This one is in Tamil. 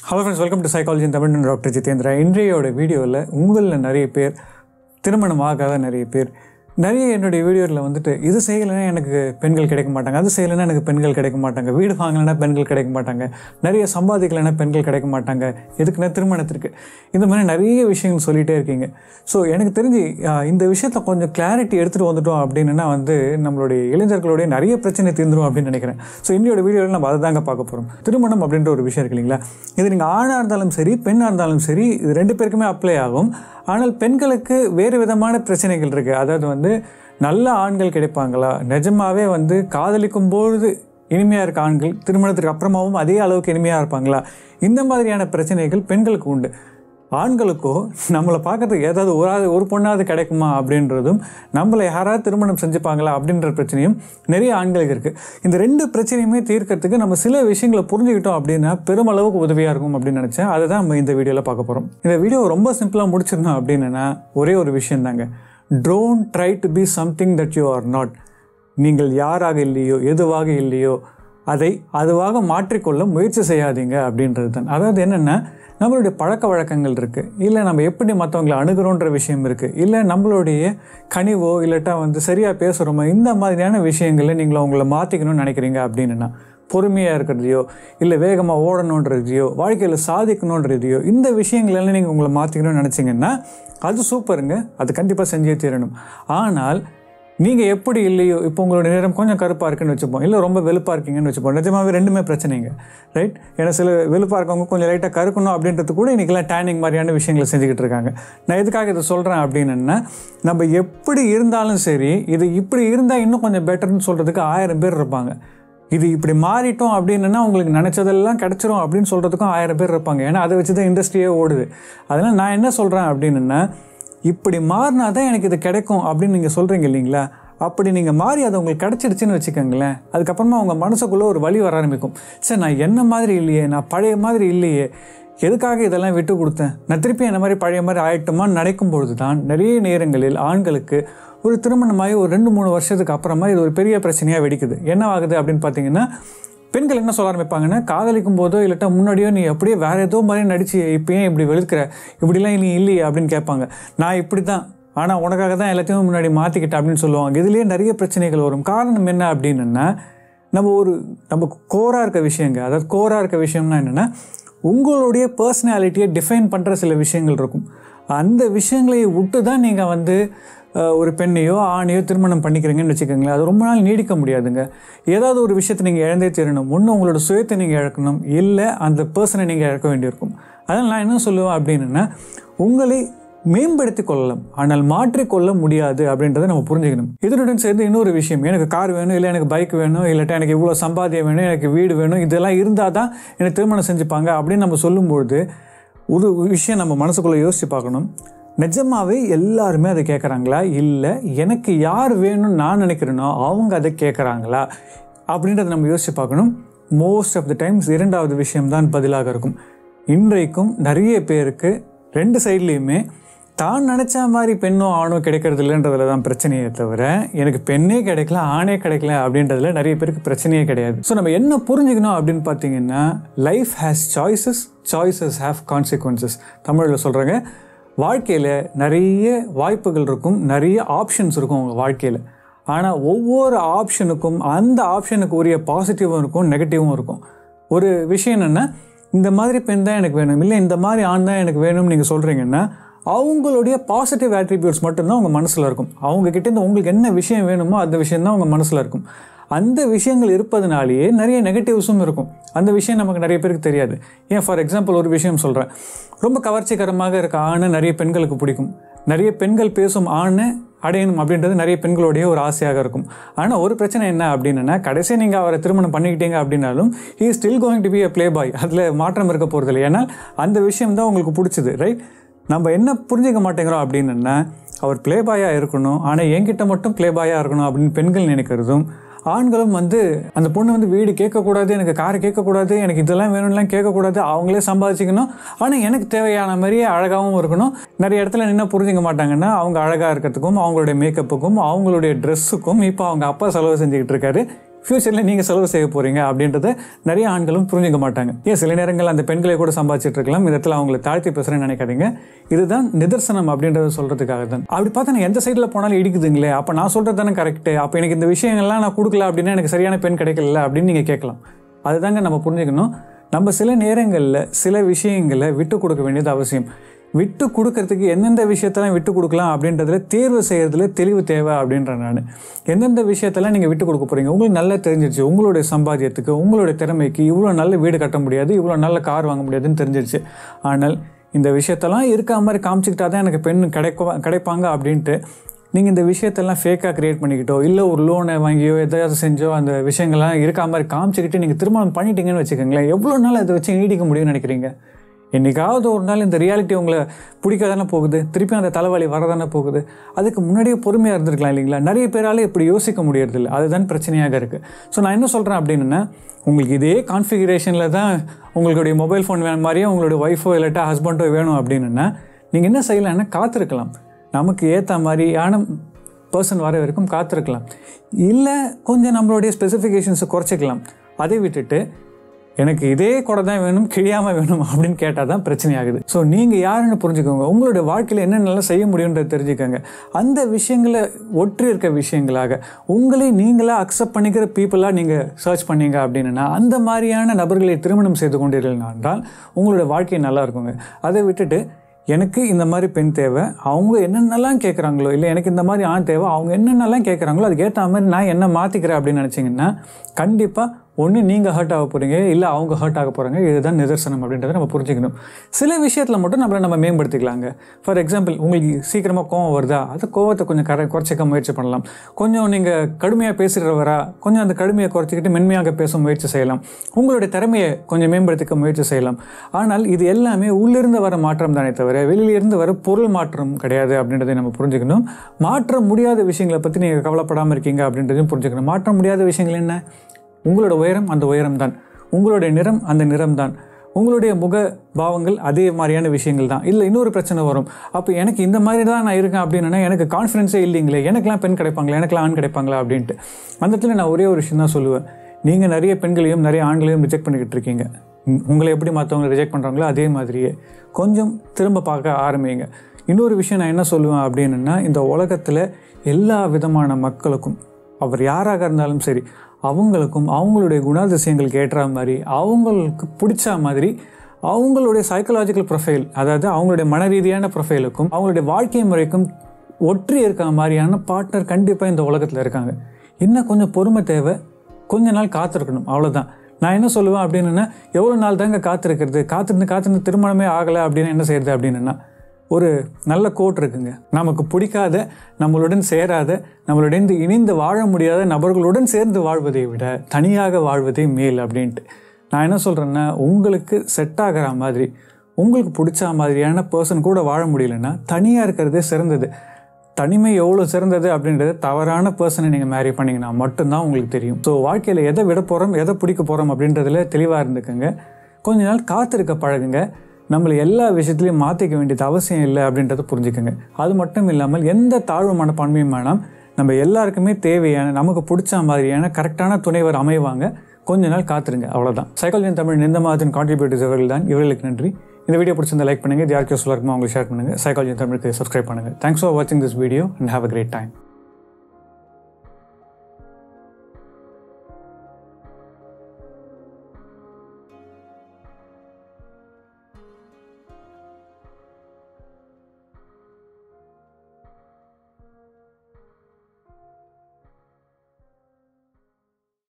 hello friends welcome to psychology Tamil doctor Jitendra இன்றையோட வீடியோவில் உங்களில் நிறைய பேர் திருமணம் ஆகாத நிறைய பேர் நிறைய என்னுடைய வீடியோவில் வந்துட்டு இது செய்யலைன்னா எனக்கு பெண்கள் கிடைக்க மாட்டாங்க அது செய்யலைன்னா எனக்கு பெண்கள் கிடைக்க மாட்டாங்க வீடு வாங்கலைன்னா பெண்கள் கிடைக்க மாட்டாங்க நிறைய சம்பாதிக்கலைன்னா பெண்கள் கிடைக்க மாட்டாங்க எதுக்குன்னா திருமணத்திற்கு இந்த மாதிரி நிறைய விஷயங்கள் சொல்லிகிட்டே இருக்கீங்க ஸோ எனக்கு தெரிஞ்சு ஆஹ், இந்த விஷயத்தில் கொஞ்சம் கிளாரிட்டி எடுத்துகிட்டு வந்துட்டோம் அப்படின்னா வந்து நம்மளுடைய இளைஞர்களுடைய நிறைய பிரச்சனை தீர்ந்துரும் அப்படின்னு நினைக்கிறேன் ஸோ இன்னையோட வீடியோவில் நம்ம அதை தாங்க பார்க்க போகிறோம் திருமணம் அப்படின்ற ஒரு விஷயம் இருக்கு இல்லைங்களா இது நீங்கள் ஆணாக இருந்தாலும் சரி பெண்ணாக இருந்தாலும் சரி இது ரெண்டு பேருக்குமே அப்ளை ஆகும் ஆனால் பெண்களுக்கு வேறு விதமான பிரச்சனைகள் இருக்குது அதாவது வந்து நல்ல ஆண்கள் கிடைப்பாங்களா நிஜமாவே வந்து காதலிக்கும் பொழுது இனிமையாக இருக்க ஆண்கள் திருமணத்துக்கு அப்புறமாவும் அதே அளவுக்கு இனிமையாக இருப்பாங்களா இந்த மாதிரியான பிரச்சனைகள் பெண்களுக்கு உண்டு ஆண்களுக்கோ நம்மளை பார்க்கறதுக்கு ஏதாவது ஒரு ஒரு பொண்ணாவது கிடைக்குமா அப்படின்றதும் நம்மளை யாராவது திருமணம் செஞ்சுப்பாங்களா அப்படின்ற பிரச்சனையும் நிறைய ஆண்களுக்கு இருக்குது இந்த ரெண்டு பிரச்சனையுமே தீர்க்கறதுக்கு நம்ம சில விஷயங்களை புரிஞ்சுக்கிட்டோம் அப்படின்னா பெருமளவுக்கு உதவியாக இருக்கும் அப்படின்னு நினச்சேன் அதை தான் நம்ம இந்த வீடியோவில் பார்க்க போகிறோம் இந்த வீடியோ ரொம்ப சிம்பிளாக முடிச்சிருந்தோம் அப்படின்னா ஒரே ஒரு விஷயம் தாங்க don't try to be something that you are not நீங்கள் யாராக இல்லையோ எதுவாக இல்லையோ அதை அதுவாக மாற்றிக்கொள்ள முயற்சி செய்யாதீங்க அப்படின்றது தான் அதாவது என்னென்னா நம்மளுடைய பழக்க வழக்கங்கள் இருக்குது இல்லை நம்ம எப்படி மற்றவங்களை அணுகிறோன்ற விஷயம் இருக்குது இல்லை நம்மளுடைய கனிவோ இல்லாட்டா வந்து சரியாக பேசுகிறோமோ இந்த மாதிரியான விஷயங்களை நீங்கள் உங்களை மாற்றிக்கணும்னு நினைக்கிறீங்க அப்படின்னா பொறுமையாக இருக்கிறதையோ இல்லை வேகமாக ஓடணுன்றதையோ வாழ்க்கையில் சாதிக்கணுன்றதையோ இந்த விஷயங்களெல்லாம் நீங்கள் உங்களை மாற்றிக்கணும்னு நினச்சிங்கன்னா அது சூப்பருங்க அது கண்டிப்பாக செஞ்சே தீரணும் ஆனால் நீங்கள் எப்படி இல்லையோ இப்போ உங்களோட நிறம் கொஞ்சம் கருப்பாக இருக்குன்னு வச்சுப்போம் இல்லை ரொம்ப வெளுப்பாக இருக்கீங்கன்னு வச்சுப்போம் நிஜமாவே ரெண்டுமே பிரச்சனைங்க ரைட் ஏன்னா சில வெளுப்பாக இருக்கவங்க கொஞ்சம் லைட்டாக கருக்கணும் அப்படின்றது கூட இன்றைக்கெல்லாம் டேனிங் மாதிரியான விஷயங்களை செஞ்சுக்கிட்டு இருக்காங்க நான் எதுக்காக இதை சொல்கிறேன் அப்படின்னா நம்ம எப்படி இருந்தாலும் சரி இது இப்படி இருந்தால் இன்னும் கொஞ்சம் பெட்டர்னு சொல்கிறதுக்கு ஆயிரம் பேர் இருப்பாங்க இது இப்படி மாறிட்டோம் அப்படின்னா உங்களுக்கு நினச்சதெல்லாம் கிடச்சிரும் அப்படின்னு சொல்கிறதுக்கும் ஆயிரம் பேர் இருப்பாங்க ஏன்னா அதை வச்சு தான் இண்டஸ்ட்ரியே ஓடுது அதனால் நான் என்ன சொல்கிறேன் அப்படின்னா இப்படி மாறினா தான் எனக்கு இது கிடைக்கும் அப்படின்னு நீங்கள் சொல்கிறீங்க இல்லைங்களா அப்படி நீங்கள் மாறி அது உங்களுக்கு கிடச்சிடுச்சுன்னு வச்சுக்கோங்களேன் அதுக்கப்புறமா உங்கள் மனசுக்குள்ளே ஒரு வழி வர ஆரம்பிக்கும் சரி நான் என்ன மாதிரி இல்லையே நான் பழைய மாதிரி இல்லையே எதுக்காக இதெல்லாம் விட்டு கொடுத்தேன் நான் திருப்பி என்ன மாதிரி பழைய மாதிரி ஆயிட்டுமான்னு நினைக்கும் பொழுது தான் நிறைய நேரங்களில் ஆண்களுக்கு ஒரு திருமணமாகி ஒரு ரெண்டு மூணு வருஷத்துக்கு அப்புறமா இது ஒரு பெரிய பிரச்சனையாக வெடிக்குது என்ன ஆகுது அப்படின்னு பார்த்தீங்கன்னா பெண்கள் என்ன சொல்ல ஆரம்பிப்பாங்கன்னா காதலிக்கும் போதோ இல்லாட்டா முன்னாடியோ நீ அப்படியே வேற ஏதோ மாதிரி நடிச்சு இப்போ ஏன் இப்படி வெளுக்கிற இப்படிலாம் நீ இல்லையே அப்படின்னு கேட்பாங்க நான் இப்படி தான் ஆனால் உனக்காக தான் எல்லாத்தையும் முன்னாடி மாற்றிக்கிட்டேன் அப்படின்னு சொல்லுவாங்க இதுலேயே நிறைய பிரச்சனைகள் வரும் காரணம் என்ன அப்படின்னா நம்ம ஒரு நம்ம கோராக இருக்க விஷயங்க அதாவது கோராக இருக்க விஷயம்னா என்னென்னா உங்களுடைய பர்சனாலிட்டியை டிஃபைன் பண்ணுற சில விஷயங்கள் இருக்கும் அந்த விஷயங்களை விட்டு தான் நீங்கள் வந்து அஹ், ஒரு பெண்ணையோ ஆணையோ திருமணம் பண்ணிக்கிறீங்கன்னு வச்சுக்கோங்களேன் அது ரொம்ப நாள் நீடிக்க முடியாதுங்க ஏதாவது ஒரு விஷயத்தை நீங்கள் இழந்தே தீரணும் ஒன்று உங்களோட சுயத்தை நீங்கள் இழக்கணும் இல்லை அந்த பர்சனை நீங்கள் இழக்க வேண்டியிருக்கும் அதனால் நான் என்ன சொல்லுவேன் அப்படின்னா உங்களை மேம்படுத்திக் கொள்ளலாம் ஆனால் மாற்றிக்கொள்ள முடியாது அப்படின்றத நம்ம புரிஞ்சுக்கணும் இதனுடன் சேர்ந்து இன்னொரு விஷயம் எனக்கு கார் வேணும் இல்லை எனக்கு பைக் வேணும் இல்லாட்டா எனக்கு இவ்வளோ சம்பாத்தியம் வேணும் எனக்கு வீடு வேணும் இதெல்லாம் இருந்தால் தான் எனக்கு திருமணம் செஞ்சுப்பாங்க அப்படின்னு நம்ம சொல்லும்பொழுது ஒரு விஷயம் நம்ம மனசுக்குள்ளே யோசித்து பார்க்கணும் நிஜமாவே எல்லாருமே அதை கேட்குறாங்களா இல்லை எனக்கு யார் வேணும்னு நான் நினைக்கிறேனோ அவங்க அதை கேட்குறாங்களா அப்படின்றத நம்ம யோசித்து பார்க்கணும் மோஸ்ட் ஆஃப் த டைம்ஸ் இரண்டாவது விஷயம்தான் பதிலாக இருக்கும் இன்றைக்கும் நிறைய பேருக்கு ரெண்டு சைட்லேயுமே தான் நினச்ச மாதிரி பெண்ணோ ஆணோ கிடைக்கிறது இல்லைன்றதுல தான் பிரச்சனையே தவிர எனக்கு பெண்ணே கிடைக்கல ஆணே கிடைக்கல அப்படின்றதுல நிறைய பேருக்கு பிரச்சனையே கிடையாது ஸோ நம்ம என்ன புரிஞ்சுக்கணும் அப்படின்னு பார்த்தீங்கன்னா life has choices choices have consequences தமிழில் சொல்கிறாங்க வாழ்க்கையில் நிறைய வாய்ப்புகள் இருக்கும் நிறைய ஆப்ஷன்ஸ் இருக்கும் உங்கள் வாழ்க்கையில் ஆனால் ஒவ்வொரு ஆப்ஷனுக்கும் அந்த ஆப்ஷனுக்கு உரிய பாசிட்டிவும் இருக்கும் நெகட்டிவும் இருக்கும் ஒரு விஷயம் என்னென்னா இந்த மாதிரி பெண் தான் எனக்கு வேணும் இல்லை இந்த மாதிரி ஆண் தான் எனக்கு வேணும்னு நீங்கள் சொல்கிறீங்கன்னா அவங்களுடைய பாசிட்டிவ் ஆட்ரிபியூட்ஸ் மட்டும்தான் உங்கள் மனசில் இருக்கும் அவங்க கிட்டேருந்து உங்களுக்கு என்ன விஷயம் வேணுமோ அந்த விஷயம் தான் உங்கள் மனசில் இருக்கும் அந்த விஷயங்கள் இருப்பதனாலேயே நிறைய நெகட்டிவ்ஸும் இருக்கும் அந்த விஷயம் நமக்கு நிறைய பேருக்கு தெரியாது ஏன் ஃபார் எக்ஸாம்பிள் ஒரு விஷயம் சொல்கிறேன் ரொம்ப கவர்ச்சிகரமாக இருக்க ஆணை நிறைய பெண்களுக்கு பிடிக்கும் நிறைய பெண்கள் பேசும் ஆணை அடையணும் அப்படின்றது நிறைய பெண்களுடைய ஒரு ஆசையாக இருக்கும் ஆனால் ஒரு பிரச்சனை என்ன அப்படின்னா கடைசி நீங்கள் அவரை திருமணம் பண்ணிக்கிட்டீங்க அப்படின்னாலும் he still going to be a playboy அதில் மாற்றம் இருக்க போகிறதில்ல ஏன்னா அந்த விஷயம் தான் உங்களுக்கு பிடிச்சது ரைட் நம்ம என்ன புரிஞ்சுக்க மாட்டேங்கிறோம் அப்படின்னா அவர் ப்ளே பாயாக இருக்கணும் ஆனால் என்கிட்ட மட்டும் ப்ளே பாயாக இருக்கணும் அப்படின்னு பெண்கள் நினைக்கிறதும் ஆண்களும் வந்து அந்த பொண்ணு வந்து வீடு கேட்கக்கூடாது எனக்கு கார் கேட்கக்கூடாது எனக்கு இதெல்லாம் வேணும்லாம் கேட்கக்கூடாது அவங்களே சம்பாதிச்சிக்கணும் ஆனால் எனக்கு தேவையான மாதிரியே அழகாகவும் இருக்கணும் நிறைய இடத்துல என்ன புரிஞ்சுக்க மாட்டாங்கன்னா அவங்க அழகாக இருக்கிறதுக்கும் அவங்களுடைய மேக்கப்புக்கும் அவங்களுடைய ட்ரெஸ்ஸுக்கும் இப்போ அவங்க அப்பா செலவு செஞ்சுக்கிட்டு இருக்காரு ஃப்யூச்சரில் நீங்கள் செலவு செய்ய போகிறீங்க அப்படின்றத நிறைய ஆண்களும் புரிஞ்சுக்க மாட்டாங்க ஏன் சில நேரங்கள் அந்த பெண்களை கூட சம்பாதிச்சிட்டு இருக்கலாம் இந்த இடத்துல அவங்களை தாழ்த்தி பேசுகிறேன்னு நினைக்காதீங்க இதுதான் நிதர்சனம் அப்படின்றத சொல்கிறதுக்காக தான் அப்படி பார்த்தா நான் எந்த சைடில் போனாலும் இடிக்குதுங்களே அப்போ நான் சொல்கிறது தானே கரெக்டு அப்போ எனக்கு இந்த விஷயங்கள்லாம் நான் கொடுக்கல அப்படின்னா எனக்கு சரியான பெண் கிடைக்கல அப்படின்னு நீங்கள் கேட்கலாம் அதுதாங்க நம்ம புரிஞ்சுக்கணும் நம்ம சில நேரங்களில் சில விஷயங்களை விட்டு கொடுக்க வேண்டியது அவசியம் விட்டு கொடுக்கறதுக்கு எந்தெந்த விஷயத்தெல்லாம் விட்டு கொடுக்கலாம் அப்படின்றதுல தேர்வு செய்கிறதுல தெளிவு தேவை அப்படின்றேன் நான் எந்தெந்த விஷயத்தெல்லாம் நீங்கள் விட்டு கொடுக்க போகிறீங்க உங்களுக்கு நல்லா தெரிஞ்சிருச்சு உங்களுடைய சம்பாத்தியத்துக்கு உங்களுடைய திறமைக்கு இவ்வளோ நல்ல வீடு கட்ட முடியாது இவ்வளோ நல்ல கார் வாங்க முடியாதுன்னு தெரிஞ்சிருச்சு ஆனால் இந்த விஷயத்தெல்லாம் இருக்க மாதிரி காமிச்சிக்கிட்டா தான் எனக்கு பெண் கிடைக்க கிடைப்பாங்க அப்படின்ட்டு நீங்கள் இந்த விஷயத்தெல்லாம் ஃபேக்காக க்ரியேட் பண்ணிக்கிட்டோ இல்லை ஒரு லோனை வாங்கியோ எதாவது செஞ்சோ அந்த விஷயங்கள்லாம் இருக்கா மாதிரி காமிச்சிக்கிட்டு நீங்கள் திருமணம் பண்ணிட்டீங்கன்னு வச்சுக்கோங்களேன் எவ்வளோ நாள் அதை வச்சு நீடிக்க முடியும்னு நினைக்கிறீங்க என்னைக்காவது ஒரு நாள் இந்த ரியாலிட்டி உங்களை பிடிக்க தானே போகுது திருப்பி அந்த தலைவலி வரதானே போகுது அதுக்கு முன்னாடியே பொறுமையாக இருந்திருக்கலாம் இல்லைங்களா நிறைய பேரால் இப்படி யோசிக்க முடியறதில்ல அதுதான் பிரச்சனையாக இருக்குது ஸோ நான் என்ன சொல்கிறேன் அப்படின்னா உங்களுக்கு இதே கான்ஃபிகரேஷனில் தான் உங்களுடைய மொபைல் ஃபோன் வேணும் மாதிரியே உங்களுடைய ஒய்ஃபோ இல்லாட்டா ஹஸ்பண்டோ வேணும் அப்படின்னா நீங்கள் என்ன செய்யலாம்னா காத்திருக்கலாம் நமக்கு ஏற்ற மாதிரியான பர்சன் வர வரைக்கும் காத்திருக்கலாம் இல்லை கொஞ்சம் நம்மளுடைய ஸ்பெசிஃபிகேஷன்ஸை குறைச்சிக்கலாம் அதை விட்டுட்டு எனக்கு இதே கொடை தான் வேணும் கிழியாமல் வேணும் அப்படின்னு கேட்டால் தான் பிரச்சனை ஆகுது ஸோ நீங்கள் யாருன்னு புரிஞ்சுக்கோங்க உங்களுடைய வாழ்க்கையில் என்னென்னலாம் செய்ய முடியுன்றதை தெரிஞ்சுக்கோங்க அந்த விஷயங்களை ஒற்றி இருக்க விஷயங்களாக உங்களை நீங்களாக அக்செப்ட் பண்ணிக்கிற பீப்புளாக நீங்கள் சர்ச் பண்ணீங்க அப்படின்னா அந்த மாதிரியான நபர்களை திருமணம் செய்து கொண்டீர்கள் என்றால் உங்களுடைய வாழ்க்கை நல்லா இருக்குங்க அதை விட்டுட்டு எனக்கு இந்த மாதிரி பெண் தேவை அவங்க என்னென்னலாம் கேட்குறாங்களோ இல்லை எனக்கு இந்த மாதிரி ஆண் தேவை அவங்க என்னென்னலாம் கேட்குறாங்களோ அதுக்கேற்ற மாதிரி நான் என்ன மாற்றிக்கிறேன் அப்படின்னு நினச்சிங்கன்னா கண்டிப்பாக ஒன்று நீங்கள் ஹர்ட் ஆக போகிறீங்க இல்லை அவங்க ஹர்ட் ஆக போகிறாங்க இதுதான் நிதர்சனம் அப்படின்றத நம்ம புரிஞ்சுக்கணும் சில விஷயத்தில் மட்டும் நம்மளை நம்ம மேம்படுத்திக்கலாங்க ஃபார் எக்ஸாம்பிள் உங்களுக்கு சீக்கிரமாக கோவம் வருதா அந்த கோவத்தை கொஞ்சம் கரை குறைச்சிக்க முயற்சி பண்ணலாம் கொஞ்சம் நீங்கள் கடுமையாக பேசுகிறவரா கொஞ்சம் அந்த கடுமையை குறைச்சிக்கிட்டு மென்மையாக பேச முயற்சி செய்யலாம் உங்களுடைய திறமையை கொஞ்சம் மேம்படுத்திக்க முயற்சி செய்யலாம் ஆனால் இது எல்லாமே உள்ளிருந்து வர மாற்றம் தானே தவிர வெளியிலிருந்து வர பொருள் மாற்றம் கிடையாது அப்படின்றதை நம்ம புரிஞ்சுக்கணும் மாற்ற முடியாத விஷயங்களை பற்றி நீங்கள் கவலைப்படாமல் இருக்கீங்க அப்படின்றதையும் புரிஞ்சுக்கணும் மாற்ற முடியாத விஷயங்கள் என்ன உங்களோட உயரம் அந்த உயரம் தான் உங்களுடைய நிறம் அந்த நிறம் தான் உங்களுடைய முக பாவங்கள் அதே மாதிரியான விஷயங்கள் தான் இல்லை இன்னொரு பிரச்சனை வரும் அப்போ எனக்கு இந்த மாதிரி தான் நான் இருக்கேன் அப்படின்னா எனக்கு கான்ஃபிடன்ஸே இல்லைங்களே எனக்கெல்லாம் பெண் கிடைப்பாங்களா எனக்கெல்லாம் ஆண் கிடைப்பாங்களா அப்படின்ட்டு அந்த இடத்துல நான் ஒரே ஒரு விஷயம் தான் சொல்லுவேன் நீங்கள் நிறைய பெண்களையும் நிறைய ஆண்களையும் ரிஜெக்ட் பண்ணிக்கிட்டு இருக்கீங்க உங்களை எப்படி மற்றவங்க ரிஜெக்ட் பண்ணுறாங்களோ அதே மாதிரியே கொஞ்சம் திரும்ப பார்க்க ஆரம்பிங்க இன்னொரு விஷயம் நான் என்ன சொல்லுவேன் அப்படின்னா இந்த உலகத்தில் எல்லா விதமான மக்களுக்கும் அவர் யாராக இருந்தாலும் சரி அவங்களுக்கும் அவங்களுடைய குணாதிசயங்களுக்கு ஏற்ற மாதிரி அவங்களுக்கு பிடிச்ச மாதிரி அவங்களுடைய சைக்கலாஜிக்கல் ப்ரொஃபைல் அதாவது அவங்களுடைய மன ரீதியான ப்ரொஃபைலுக்கும் அவங்களுடைய வாழ்க்கை முறைக்கும் ஒற்றி இருக்க மாதிரியான பார்ட்னர் கண்டிப்பாக இந்த உலகத்தில் இருக்காங்க இன்னும் கொஞ்சம் பொறுமை தேவை கொஞ்ச நாள் காத்திருக்கணும் அவ்வளோதான் நான் என்ன சொல்லுவேன் அப்படின்னா எவ்வளோ நாள் தாங்க காத்திருக்கிறது காத்திருந்து காத்திருந்து திருமணமே ஆகலை அப்படின்னு என்ன செய்யறது அப்படின்னா ஒரு நல்ல கோட் இருக்குங்க நமக்கு பிடிக்காத நம்மளுடன் சேராத நம்மளுடன் இணைந்து வாழ முடியாத நபர்களுடன் சேர்ந்து வாழ்வதை விட தனியாக வாழ்வதே மேல் அப்படின்ட்டு நான் என்ன சொல்கிறேன்னா உங்களுக்கு செட் ஆகிற மாதிரி உங்களுக்கு பிடிச்ச மாதிரியான பர்சன் கூட வாழ முடியலன்னா தனியாக இருக்கிறதே சிறந்தது தனிமை எவ்வளோ சிறந்தது அப்படின்றது தவறான பர்சனை நீங்கள் மேரி பண்ணிங்கன்னா மட்டும்தான் உங்களுக்கு தெரியும் ஸோ வாழ்க்கையில் எதை விட போகிறோம் எதை பிடிக்க போகிறோம் அப்படின்றதுல தெளிவாக இருந்துக்குங்க கொஞ்ச நாள் காத்திருக்க பழகுங்க நம்மளை எல்லா விஷயத்துலையும் மாற்றிக்க வேண்டியது அவசியம் இல்லை அப்படின்றத புரிஞ்சுக்கோங்க அது மட்டும் இல்லாமல் எந்த தாழ்வு மனப்பான்மையும் வேணாம் நம்ம எல்லாருக்குமே தேவையான நமக்கு பிடிச்ச மாதிரியான கரெக்டான துணைவர் அமைவாங்க கொஞ்ச நாள் காத்துருங்க அவ்வளோதான் சைக்காலஜி தமிழ் இந்த மாதிரி கான்ட்ரிபியூட்டர்ஸ் இவர்கள் தான் இவர்களுக்கு நன்றி இந்த வீடியோ பிடிச்சிருந்தா லைக் பண்ணுங்கள் இது யாருக்கு யூஸ்ஃபுல்லாக இருக்குமோ அவங்களுக்கு ஷேர் பண்ணுங்கள் சைக்காலஜி தமிழுக்கு சப்ஸ்கிரைப் பண்ணுங்கள் தேங்க்ஸ் ஃபார் வாட்சிங் this video and have a great time